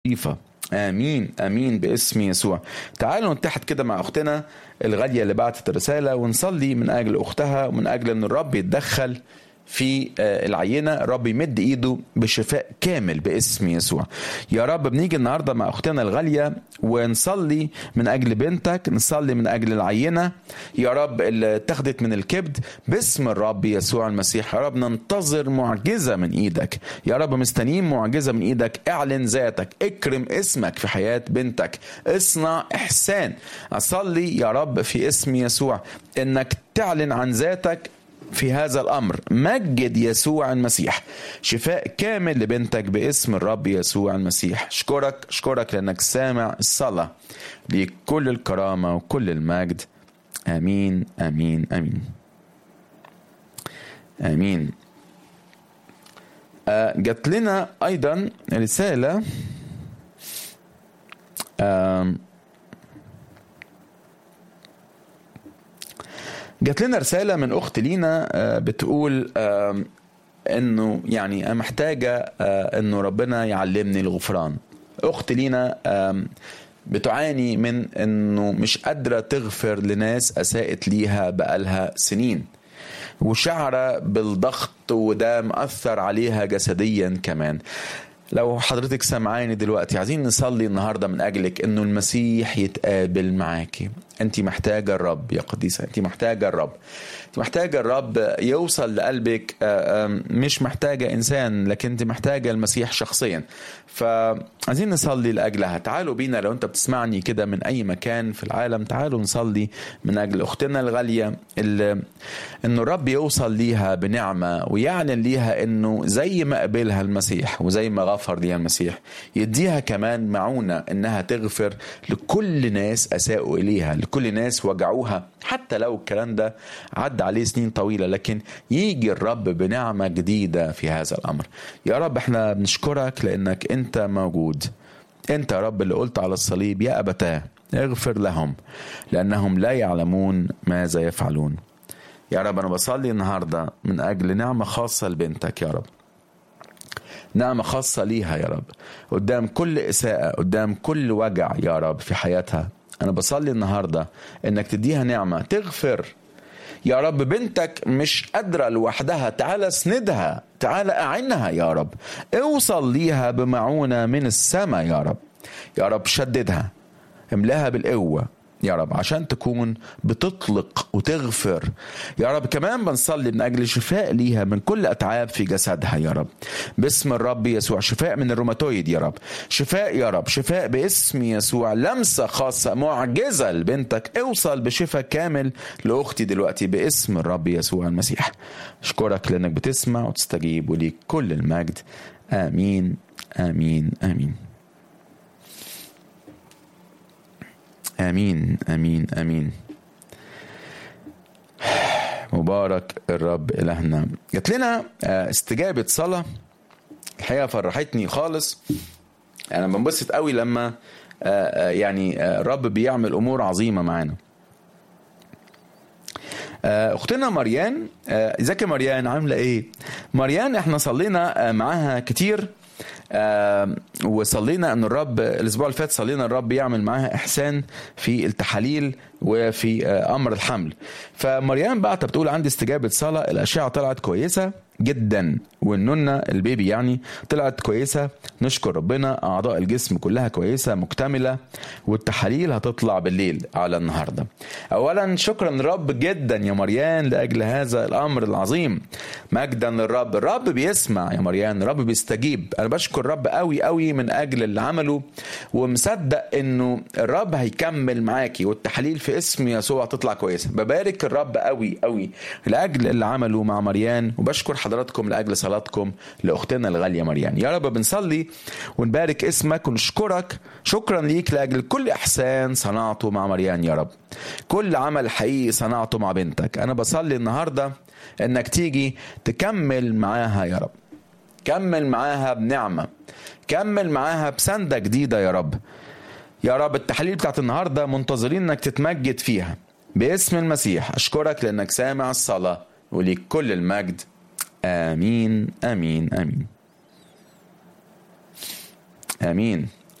نظيفة امين امين باسم يسوع تعالوا نتحد كده مع اختنا الغاليه اللي بعتت الرساله ونصلي من اجل اختها ومن اجل ان الرب يتدخل في العينة الرب يمد ايده بشفاء كامل باسم يسوع يا رب بنيجي النهاردة مع اختنا الغالية ونصلي من اجل بنتك نصلي من اجل العينة يا رب اللي اتخذت من الكبد باسم الرب يسوع المسيح يا رب ننتظر معجزة من ايدك يا رب مستنيين معجزة من ايدك اعلن ذاتك اكرم اسمك في حياة بنتك اصنع احسان اصلي يا رب في اسم يسوع انك تعلن عن ذاتك في هذا الامر مجد يسوع المسيح شفاء كامل لبنتك باسم الرب يسوع المسيح اشكرك اشكرك لانك سامع الصلاه ليك كل الكرامه وكل المجد امين امين امين امين آه جات لنا ايضا رساله آه جات لنا رسالة من أخت لينا بتقول إنه يعني أنا محتاجة إنه ربنا يعلمني الغفران أخت لينا بتعاني من إنه مش قادرة تغفر لناس أساءت ليها بقالها سنين وشعرة بالضغط وده مأثر عليها جسديا كمان لو حضرتك سامعاني دلوقتي عايزين نصلي النهارده من اجلك انه المسيح يتقابل معاكي انت محتاجه الرب يا قديسه انت محتاجه الرب انت محتاجه الرب يوصل لقلبك مش محتاجه انسان لكن انت محتاجه المسيح شخصيا فعايزين نصلي لاجلها تعالوا بينا لو انت بتسمعني كده من اي مكان في العالم تعالوا نصلي من اجل اختنا الغاليه اللي انه الرب يوصل ليها بنعمه ويعلن ليها انه زي ما قبلها المسيح وزي ما غفر ليها المسيح يديها كمان معونه انها تغفر لكل ناس اساءوا اليها لكل ناس وجعوها حتى لو الكلام ده عدى عليه سنين طويله لكن يجي الرب بنعمه جديده في هذا الامر يا رب احنا بنشكرك لانك انت موجود انت يا رب اللي قلت على الصليب يا ابتاه اغفر لهم لانهم لا يعلمون ماذا يفعلون يا رب انا بصلي النهارده من اجل نعمه خاصه لبنتك يا رب نعمة خاصة ليها يا رب قدام كل إساءة قدام كل وجع يا رب في حياتها أنا بصلي النهاردة إنك تديها نعمة تغفر يا رب بنتك مش قادرة لوحدها تعالى اسندها تعالى أعنها يا رب اوصل ليها بمعونة من السماء يا رب يا رب شددها املاها بالقوة يا رب عشان تكون بتطلق وتغفر يا رب كمان بنصلي من اجل شفاء ليها من كل اتعاب في جسدها يا رب باسم الرب يسوع شفاء من الروماتويد يا رب شفاء يا رب شفاء باسم يسوع لمسه خاصه معجزه لبنتك اوصل بشفاء كامل لاختي دلوقتي باسم الرب يسوع المسيح اشكرك لانك بتسمع وتستجيب وليك كل المجد امين امين امين امين امين امين مبارك الرب الهنا جات لنا استجابه صلاه الحقيقه فرحتني خالص انا بنبسط قوي لما يعني الرب بيعمل امور عظيمه معانا اختنا مريان ازيك يا مريان عامله ايه مريان احنا صلينا معاها كتير آه وصلينا ان الرب الاسبوع اللي فات صلينا الرب يعمل معاها احسان في التحاليل وفي آه امر الحمل فمريم بعت بتقول عندي استجابه صلاه الاشعه طلعت كويسه جدا والنونة البيبي يعني طلعت كويسة نشكر ربنا أعضاء الجسم كلها كويسة مكتملة والتحاليل هتطلع بالليل على النهاردة أولا شكرا للرب جدا يا مريان لأجل هذا الأمر العظيم مجدا للرب الرب بيسمع يا مريان الرب بيستجيب أنا بشكر الرب قوي قوي من أجل اللي عمله ومصدق إنه الرب هيكمل معاكي والتحاليل في اسم يسوع تطلع كويسة ببارك الرب قوي قوي لأجل اللي عمله مع مريان وبشكر حضراتكم لاجل صلاتكم لاختنا الغاليه مريان يا رب بنصلي ونبارك اسمك ونشكرك شكرا ليك لاجل كل احسان صنعته مع مريان يا رب كل عمل حقيقي صنعته مع بنتك انا بصلي النهارده انك تيجي تكمل معاها يا رب كمل معاها بنعمه كمل معاها بسنده جديده يا رب يا رب التحاليل بتاعت النهارده منتظرين انك تتمجد فيها باسم المسيح اشكرك لانك سامع الصلاه وليك كل المجد امين امين امين امين